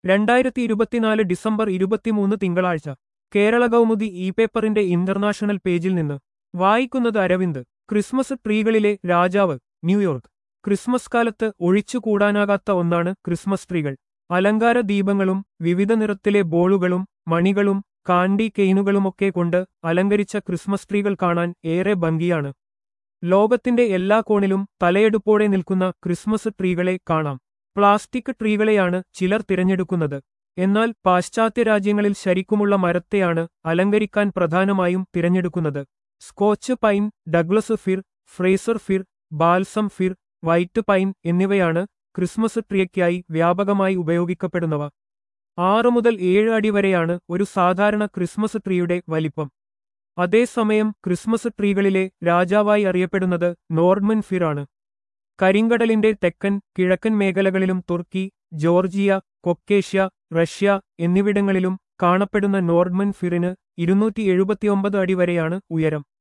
രണ്ടായിരത്തി ഇരുപത്തിനാല് ഡിസംബർ ഇരുപത്തിമൂന്ന് തിങ്കളാഴ്ച കേരള കൗമുദി ഇ പേപ്പറിന്റെ ഇന്റർനാഷണൽ പേജിൽ നിന്ന് വായിക്കുന്നത് അരവിന്ദ് ക്രിസ്മസ് ട്രീകളിലെ രാജാവ് ന്യൂയോർക്ക് ക്രിസ്മസ് കാലത്ത് ഒഴിച്ചുകൂടാനാകാത്ത ഒന്നാണ് ക്രിസ്മസ് ട്രീകൾ അലങ്കാര ദീപങ്ങളും വിവിധ നിറത്തിലെ ബോളുകളും മണികളും കാൻഡി കെയിനുകളുമൊക്കെ കൊണ്ട് അലങ്കരിച്ച ക്രിസ്മസ് ട്രീകൾ കാണാൻ ഏറെ ഭംഗിയാണ് ലോകത്തിന്റെ എല്ലാ കോണിലും തലയെടുപ്പോടെ നിൽക്കുന്ന ക്രിസ്മസ് ട്രീകളെ കാണാം പ്ലാസ്റ്റിക് ട്രീകളെയാണ് ചിലർ തിരഞ്ഞെടുക്കുന്നത് എന്നാൽ പാശ്ചാത്യ രാജ്യങ്ങളിൽ ശരിക്കുമുള്ള മരത്തെയാണ് അലങ്കരിക്കാൻ പ്രധാനമായും തിരഞ്ഞെടുക്കുന്നത് Scotch pine Douglas fir Fraser fir balsam fir white pine എന്നിവയാണ് ക്രിസ്മസ് ട്രീയ്ക്കായി വ്യാപകമായി ഉപയോഗിക്കപ്പെടുന്നവ ആറു മുതൽ ഏഴ് അടി വരെയാണ് ഒരു സാധാരണ ക്രിസ്മസ് ട്രീയുടെ വലിപ്പം അതേസമയം ക്രിസ്മസ് ട്രീകളിലെ രാജാവായി അറിയപ്പെടുന്നത് നോർമൻ ഫിർ ആണ് കരിങ്കടലിന്റെ തെക്കൻ കിഴക്കൻ മേഖലകളിലും തുർക്കി ജോർജിയ കൊക്കേഷ്യ റഷ്യ എന്നിവിടങ്ങളിലും കാണപ്പെടുന്ന നോർമൻ ഫിറിന് ഇരുന്നൂറ്റി എഴുപത്തിയൊമ്പത് അടി വരെയാണ് ഉയരം